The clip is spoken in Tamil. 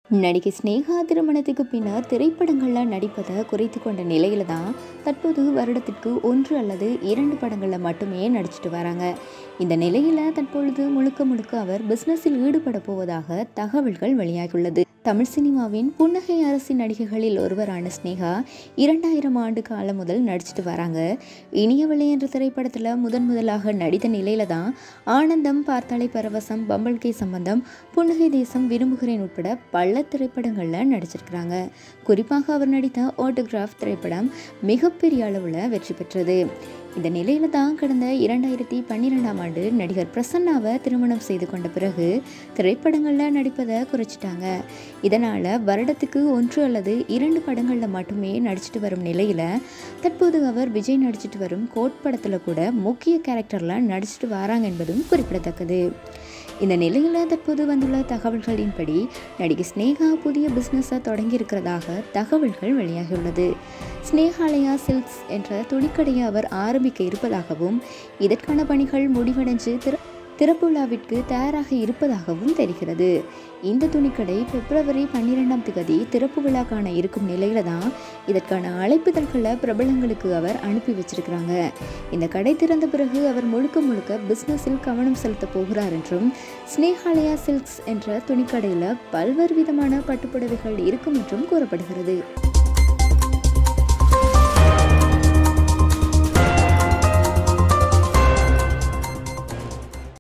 நடிகை ஸ்னேகா திருமணத்துக்கு பின்னர் திரைப்படங்களில் நடிப்பதை குறைத்து கொண்ட நிலையில தான் தற்போது வருடத்திற்கு ஒன்று அல்லது இரண்டு படங்களில் மட்டுமே நடிச்சிட்டு வராங்க இந்த நிலையில் தற்பொழுது முழுக்க முழுக்க அவர் பிஸ்னஸில் ஈடுபட போவதாக தகவல்கள் வெளியாகியுள்ளது தமிழ் சினிமாவின் புன்னகை அரசி நடிகைகளில் ஒருவரான ஸ்னேகா இரண்டாயிரம் ஆண்டு காலம் முதல் நடிச்சிட்டு வராங்க இனியவளை என்ற திரைப்படத்தில் முதன் முதலாக நடித்த நிலையில தான் ஆனந்தம் பார்த்தாலை பரவசம் பம்பல்கே சம்பந்தம் புன்னகை தேசம் விரும்புகிறேன் உட்பட பல திரைப்படங்களில் நடிச்சிருக்கிறாங்க குறிப்பாக அவர் நடித்த ஆட்டோகிராஃப் திரைப்படம் மிகப்பெரிய அளவில் வெற்றி பெற்றது இந்த நிலையில தான் கடந்த இரண்டாயிரத்தி பன்னிரெண்டாம் ஆண்டு நடிகர் பிரசன்னாவை திருமணம் செய்து கொண்ட பிறகு திரைப்படங்களில் நடிப்பதை குறைச்சிட்டாங்க இதனால் வருடத்துக்கு ஒன்று அல்லது இரண்டு படங்களில் மட்டுமே நடிச்சிட்டு வரும் நிலையில் தற்போது அவர் விஜய் நடிச்சிட்டு வரும் கோட் படத்தில் கூட முக்கிய கேரக்டரில் நடிச்சிட்டு வராங்க என்பதும் குறிப்பிடத்தக்கது இந்த நிலையில் தற்போது வந்துள்ள தகவல்களின்படி நடிகை ஸ்னேகா புதிய பிஸ்னஸை தொடங்கியிருக்கிறதாக தகவல்கள் வெளியாகியுள்ளது ஸ்னேகாலயா சில்க்ஸ் என்ற துணிக்கடையை அவர் ஆரம்பிக்க இருப்பதாகவும் இதற்கான பணிகள் முடிவடைஞ்சு திற திறப்பு விழாவிற்கு தயாராக இருப்பதாகவும் தெரிகிறது இந்த துணிக்கடை பிப்ரவரி பன்னிரெண்டாம் தேதி திறப்பு விழா காண இருக்கும் நிலையில தான் இதற்கான அழைப்புதல்களை பிரபலங்களுக்கு அவர் அனுப்பி வச்சிருக்கிறாங்க இந்த கடை திறந்த பிறகு அவர் முழுக்க முழுக்க பிஸ்னஸில் கவனம் செலுத்த போகிறார் என்றும் ஸ்னேகாலயா சில்க்ஸ் என்ற துணிக்கடையில் பல்வேறு விதமான பட்டுப்புடவைகள் இருக்கும் என்றும் கூறப்படுகிறது